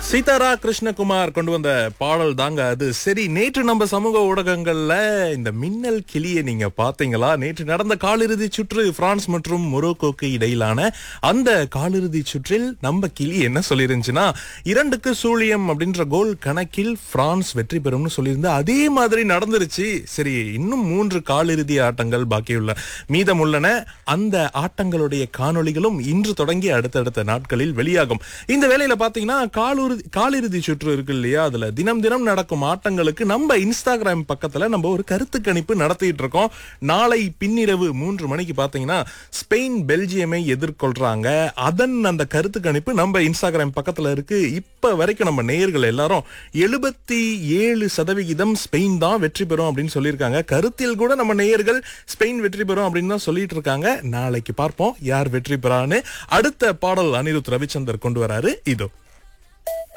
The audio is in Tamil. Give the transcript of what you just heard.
சீதாரா கிருஷ்ணகுமார் கொண்டு வந்த பாடல் தாங்க அது சரி நேற்று நம்ம சமூக ஊடகங்கள்ல இந்த மின்னல் கிளியை நீங்க பாத்தீங்களா நேற்று நடந்த காலிறுதி சுற்று பிரான்ஸ் மற்றும் மொரோக்கோக்கு இடையிலான அந்த காலிறுதி சுற்றில் நம்ம கிளி என்ன சொல்லிருந்துச்சுன்னா இரண்டுக்கு சூழியம் அப்படின்ற கோல் கணக்கில் பிரான்ஸ் வெற்றி பெறும்னு சொல்லியிருந்தா அதே மாதிரி நடந்துருச்சு சரி இன்னும் மூன்று காலிறுதி ஆட்டங்கள் பாக்கியுள்ள மீதமுள்ளன அந்த ஆட்டங்களுடைய காணொளிகளும் இன்று தொடங்கி அடுத்தடுத்த நாட்களில் வெளியாகும் இந்த வேளையில பாத்தீங்கன்னா காலிறுதி காலிறுதி சுற்று இருக்கு இல்லையா அதுல தினம் தினம் நடக்கும் ஆட்டங்களுக்கு நம்ம இன்ஸ்டாகிராம் பக்கத்துல நம்ம ஒரு கருத்து கணிப்பு நடத்திட்டு இருக்கோம் நாளை பின்னிரவு மூன்று மணிக்கு பாத்தீங்கன்னா ஸ்பெயின் பெல்ஜியமை எதிர்கொள்றாங்க அதன் அந்த கருத்து கணிப்பு நம்ம இன்ஸ்டாகிராம் பக்கத்துல இருக்கு இப்ப வரைக்கும் நம்ம நேயர்கள் எல்லாரும் எழுபத்தி ஏழு சதவிகிதம் ஸ்பெயின் தான் வெற்றி பெறும் அப்படின்னு சொல்லியிருக்காங்க கருத்தில் கூட நம்ம நேயர்கள் ஸ்பெயின் வெற்றி பெறும் அப்படின்னு தான் சொல்லிட்டு இருக்காங்க நாளைக்கு பார்ப்போம் யார் வெற்றி பெறான்னு அடுத்த பாடல் அனிருத் ரவிச்சந்தர் கொண்டு வராரு இதோ